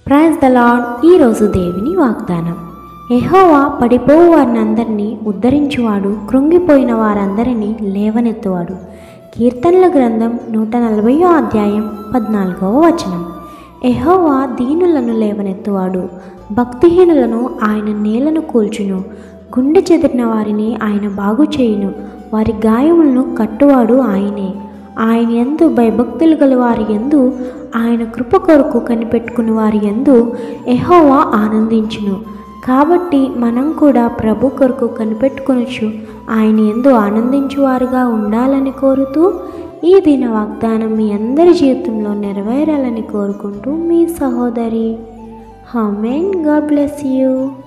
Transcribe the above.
praise the lord ఈరోజు దేవుని వాగ్దానం ఎహోవా పడిపోవు వారినందరినీ ఉద్ధరించువాడు కృంగిపోయిన వారందరినీ లేవనెత్తువాడు కీర్తనల గ్రంథం నూట నలభయో అధ్యాయం పద్నాలుగవ వచనం ఎహోవా దీనులను లేవనెత్తువాడు భక్తిహీనులను ఆయన నేలను కూల్చును గుండె చెదిరిన వారిని ఆయన బాగు చేయును వారి గాయములను కట్టువాడు ఆయనే ఆయన ఎందు భయభక్తులు గల వారి ఎందు ఆయన కృప కొరకు కనిపెట్టుకుని వారి ఎందు ఎహోవా ఆనందించును కాబట్టి మనం కూడా ప్రభు కొరకు కనిపెట్టుకొనొచ్చు ఆయన ఎందు ఆనందించువారుగా ఉండాలని కోరుతూ ఈ దిన వాగ్దానం మీ అందరి జీవితంలో నెరవేరాలని కోరుకుంటూ మీ సహోదరి హమెన్ గాడ్ బ్లెస్ యూ